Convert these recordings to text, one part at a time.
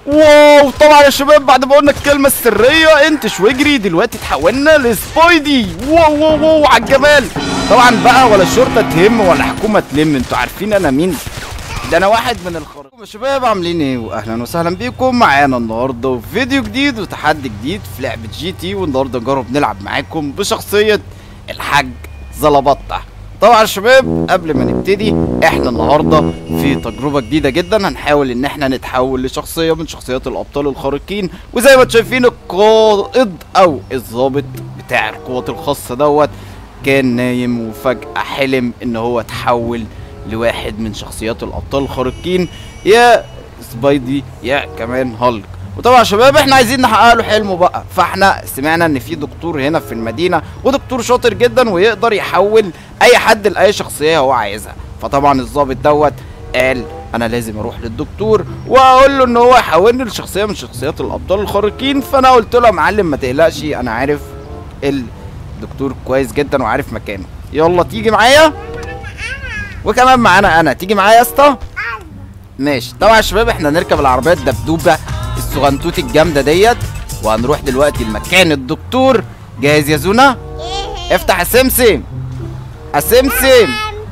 واو طبعا يا شباب بعد ما قلنا الكلمة السرية انتش واجري دلوقتي اتحولنا لسبايدي واو واو واو على الجمال طبعا بقى ولا الشرطة تهم ولا الحكومة تلم انتوا عارفين انا مين ده انا واحد من الخرق يا شباب عاملين ايه واهلا وسهلا بيكم معانا النهارده في فيديو جديد وتحدي جديد في لعبة جي تي والنهارده نجرب نلعب معاكم بشخصية الحاج زلبطة طبعا يا شباب قبل ما نبتدي احنا النهارده في تجربه جديده جدا هنحاول ان احنا نتحول لشخصيه من شخصيات الابطال الخارقين وزي ما انتم شايفين القائد او الضابط بتاع القوات الخاصه دوت كان نايم وفجاه حلم ان هو اتحول لواحد من شخصيات الابطال الخارقين يا سبايدي يا كمان هالك وطبعا يا شباب احنا عايزين نحقق له حلمه بقى فاحنا سمعنا ان في دكتور هنا في المدينه ودكتور شاطر جدا ويقدر يحول اي حد لاي شخصيه هو عايزها فطبعا الضابط دوت قال انا لازم اروح للدكتور واقول له ان هو يحولني لشخصيه من شخصيات الابطال الخارقين فانا قلت له يا معلم ما تقلقش انا عارف الدكتور كويس جدا وعارف مكانه يلا تيجي معايا وكمان معانا انا تيجي معايا يا اسطى ماشي طبعا يا شباب احنا نركب العربيه الدبدوبه الصغنطوط الجامده ديت وهنروح دلوقتي لمكان الدكتور جاهز يا زونا افتح يا سمسم يا سمسم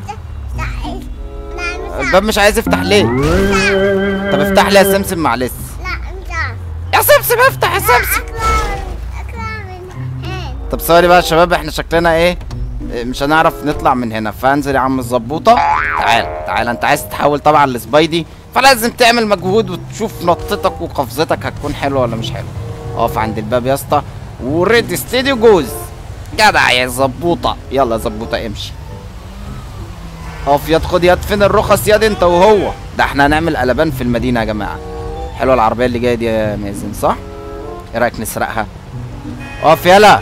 الباب مش عايز يفتح ليه طب افتح لي يا سمسم معلش يا سمسم افتح يا سمسم طب ثواني بقى يا شباب احنا شكلنا ايه إيه، مش هنعرف نطلع من هنا فانزل يا عم الظبوطه تعال تعال انت عايز تتحول طبعا لسبايدي فلازم تعمل مجهود وتشوف نطتك وقفزتك هتكون حلوه ولا مش حلوه اقف عند الباب يا اسطى وريدي ستيدي جوز جدع يا زبوطه يلا يا زبوطه امشي اقف ياد خد ياد فين الرخص ياد انت وهو ده احنا هنعمل قلبان في المدينه يا جماعه حلوه العربيه اللي جايه دي يا مازن صح ايه رايك نسرقها اقف يلا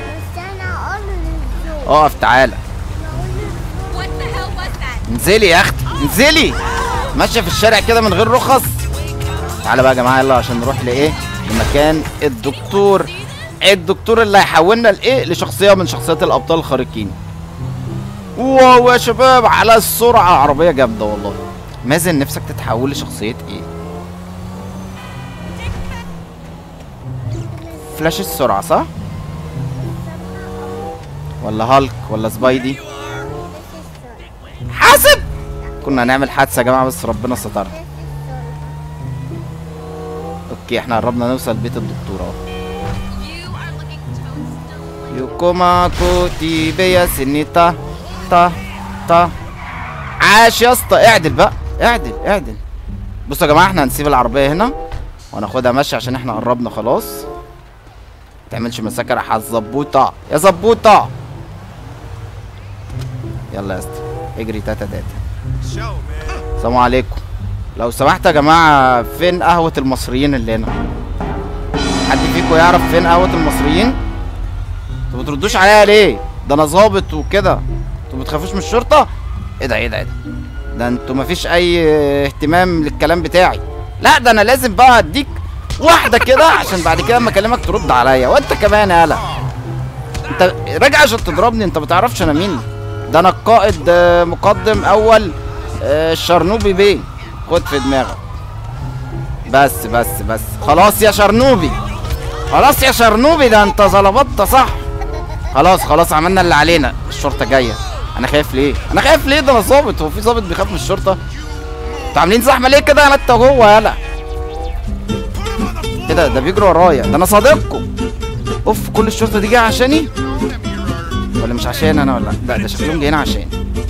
اقف تعالى What the hell was that? انزلي يا اختي انزلي ماشيه في الشارع كده من غير رخص تعالى بقى يا جماعه يلا عشان نروح لايه لمكان الدكتور الدكتور اللي هيحولنا لايه لشخصيه من شخصيات الابطال الخارقين واو يا شباب على السرعه عربيه جامده والله مازن نفسك تتحول لشخصيه ايه فلاش السرعه صح ولا هالك ولا سبايدي حاسب كنا هنعمل حادثه يا جماعه بس ربنا سترها اوكي احنا قربنا نوصل بيت الدكتور اهو You are looking toast يوكوما كوتي بيا سنيتا تا تا عاش يا اسطى اعدل بقى اعدل اعدل بصوا يا جماعه احنا هنسيب العربيه هنا وهناخدها ماشي عشان احنا قربنا خلاص تعملش مساكر يا الزبوطه يا زبوطه يلا يا اسطى اجري تاتا تاتا السلام عليكم لو سمحت يا جماعه فين قهوه المصريين اللي هنا حد فيكم يعرف فين قهوه المصريين انتوا بتردوش عليا ليه ده انا ظابط وكده انتوا بتخافوش من الشرطه ايه ده ايه ده ايه ده ده انتوا مفيش اي اهتمام للكلام بتاعي لا ده انا لازم بقى اديك واحده كده عشان بعد كده اما اكلمك ترد عليا وانت كمان يالا انت راجع عشان تضربني انت بتعرفش انا مين ده انا القائد آه، مقدم اول آه، الشرنوبي بيه خد في دماغك بس بس بس خلاص يا شرنوبي خلاص يا شرنوبي ده انت ظلبطت صح خلاص خلاص عملنا اللي علينا الشرطه جايه انا خايف ليه انا خايف ليه ده انا ظابط هو في ظابط بيخاف من الشرطه انتوا عاملين زحمه ليه كده يا انت وهو يالا ايه ده ده بيجروا ورايا ده انا صديقكم اوف كل الشرطه دي جايه عشاني ولا مش عشان انا ولا لا ده شكلهم جايين عشان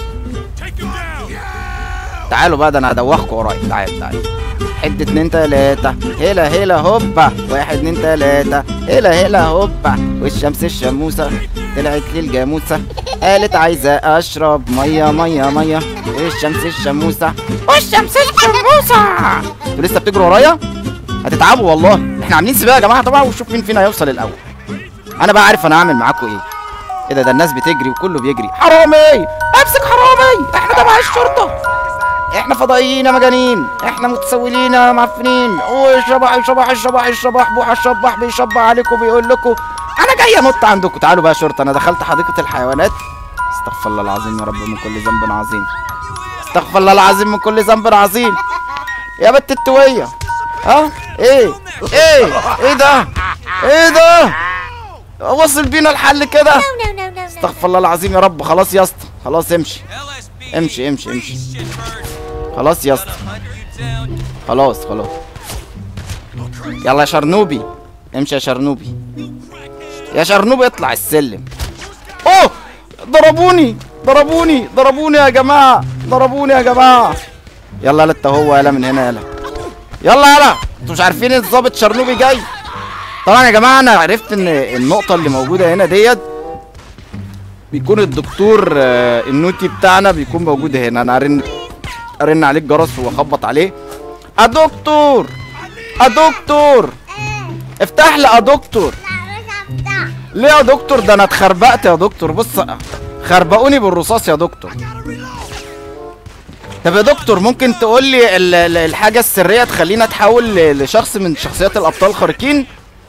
تعالوا بقى ده انا هدوخكم ورايا تعال تعال حد اتنين تلاتة هلا هلا هوبا واحد اتنين تلاتة هلا هلا هوبا والشمس الشموسة طلعت لي الجاموسة قالت عايزة اشرب مية مية مية والشمس الشموسة والشمس الشموسة انتوا لسه بتجروا ورايا هتتعبوا والله احنا عاملين سباق يا جماعة طبعا ونشوف مين فينا هيوصل الاول انا بقى عارف انا هعمل معاكم ايه ايه ده ده الناس بتجري وكله بيجري حرامي امسك حرامي احنا تبع الشرطة احنا فضائيين يا مجانين احنا متسولين يا معفنين وشبح الشبح الشبح الشبح بوحة الشبح بيشبح عليكم بيقول لكم انا جاي انط عندكم تعالوا بقى يا شرطه انا دخلت حديقه الحيوانات استغفر الله العظيم يا رب من كل ذنب عظيم استغفر الله العظيم من كل ذنب عظيم يا بت التويه ها ايه ايه ايه ده ايه ده وصل بينا الحل كده No, no, no, no, no. استغفر الله العظيم يا رب خلاص يا اسطى خلاص امشي امشي امشي امشي خلاص يا اسطى خلاص خلاص يلا يا شرنوبي امشي يا شرنوبي يا شرنوبي اطلع السلم اوه ضربوني ضربوني ضربوني يا جماعه ضربوني يا جماعه يلا يلا انت هو يلا من هنا يلا يلا يلا انتوا مش عارفين الظابط شرنوبي جاي طبعا يا جماعه انا عرفت ان النقطه اللي موجوده هنا ديت بيكون الدكتور آه، النوتي بتاعنا بيكون موجود هنا انا ارن ارن عليه الجرس واخبط عليه يا دكتور يا دكتور افتح لي يا دكتور ليه يا دكتور ده انا اتخربقت يا دكتور بص خربقوني بالرصاص يا دكتور طب يا دكتور ممكن تقول لي ال- ال- الحاجة السرية تخليني اتحول ل- لشخص من شخصيات الابطال الخارقين؟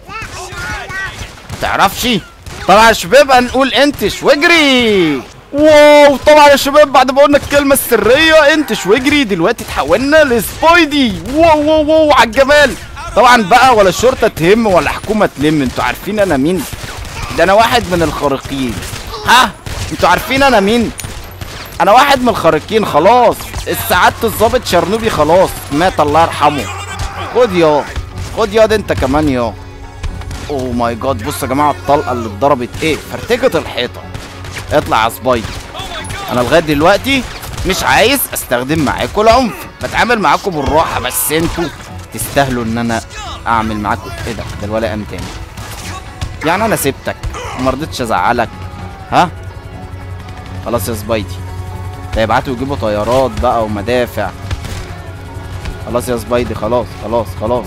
تعرفش؟ طبعا يا شباب هنقول انتش واجري واو طبعا يا شباب بعد ما قلنا الكلمة السرية انتش واجري دلوقتي اتحولنا لسبايدي واو واو واو على الجمال طبعا بقى ولا الشرطة تهم ولا حكومة تلم انتوا عارفين انا مين؟ ده انا واحد من الخارقين ها؟ انتوا عارفين انا مين؟ انا واحد من الخارقين خلاص السعادة الظابط شرنوبي خلاص مات الله يرحمه خد يا خد يا ده انت كمان يا اوه ماي جاد بصوا يا جماعه الطلقه اللي اتضربت ايه فرتكت الحيطه اطلع يا سبايدر انا لغايه دلوقتي مش عايز استخدم معاكم العنف بتعامل معاكم بالراحه بس انتوا تستاهلوا ان انا اعمل معاكم ايه ده ده الولا قام تاني يعني انا سبتك وما رضيتش ازعلك ها خلاص يا سبايدي ده يبعتوا يجيبوا طيارات بقى ومدافع خلاص يا سبايدي خلاص خلاص خلاص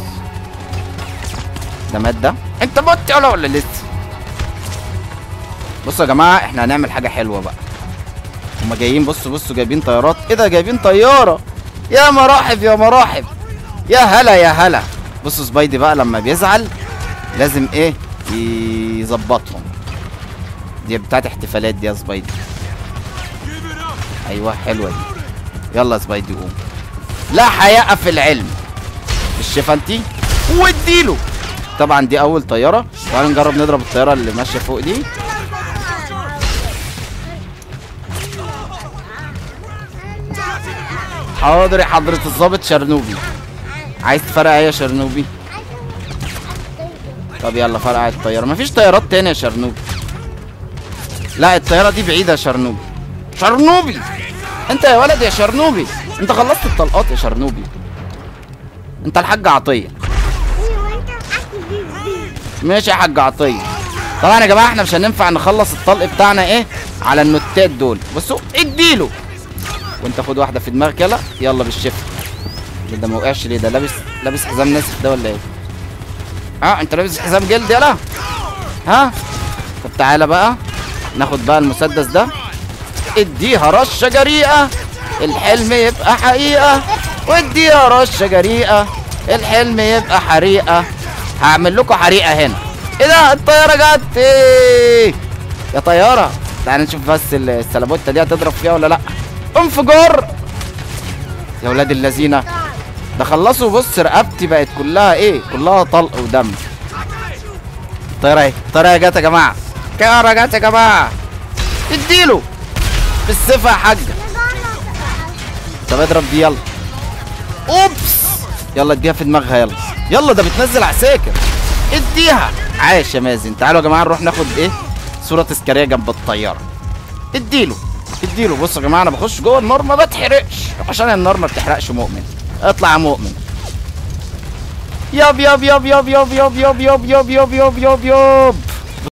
ده مات ده انت مت ولا ولا لسه بصوا يا جماعه احنا هنعمل حاجه حلوه بقى هما جايين بصوا بصوا جايبين طيارات ايه ده جايبين طياره يا مراحب يا مراحب يا هلا يا هلا بصوا سبايدي بقى لما بيزعل لازم ايه يظبطهم دي بتاعت احتفالات دي يا سبايدي ايوه حلوه دي يلا يا سبايدي قوم لا حياء في العلم مش شايفه انتي واديله طبعا دي اول طياره تعالوا نجرب نضرب الطياره اللي ماشيه فوق دي حاضر يا حضرة الظابط شرنوبي عايز تفرقع ايه يا شرنوبي طب يلا فرقع الطياره مفيش طيارات تانية يا شرنوبي لا الطياره دي بعيده يا شرنوبي شرنوبي انت يا ولد يا شرنوبي انت خلصت الطلقات يا شرنوبي انت الحاج عطيه ماشي يا حاج عطيه طبعا يا جماعه احنا مش هننفع نخلص الطلق بتاعنا ايه على النوتات دول بصوا اديله وانت خد واحده في دماغك يلا يلا بالشفت ده, ده ما وقعش ليه ده لابس لابس حزام ناسف ده ولا ايه اه انت لابس حزام جلد يلا ها طب تعالى بقى ناخد بقى المسدس ده اديها رشه جريئه الحلم يبقى حقيقه واديها رشه جريئه الحلم يبقى حريقه هعمل لكم حريقه هنا ايه ده الطياره جت ايه يا طياره تعالى نشوف بس السلابوته دي هتضرب فيها ولا لا انفجار يا ولاد اللذينه ده خلصوا بص رقبتي بقت كلها ايه كلها طلق ودم الطياره اهي الطياره جت يا جماعه الطياره جت يا جماعه اديله بالسيف يا حاجه طب اضرب دي يلا اوبس يلا اديها في دماغها يلا يلا ده بتنزل عساكر اديها عاش يا مازن تعالوا يا جماعه نروح ناخد ايه صوره تذكاريه جنب الطياره اديله اديله بصوا يا جماعه انا بخش جوه النار ما بتحرقش عشان النار ما بتحرقش مؤمن اطلع يا مؤمن ياب ياب ياب ياب ياب ياب ياب ياب ياب ياب ياب ياب ياب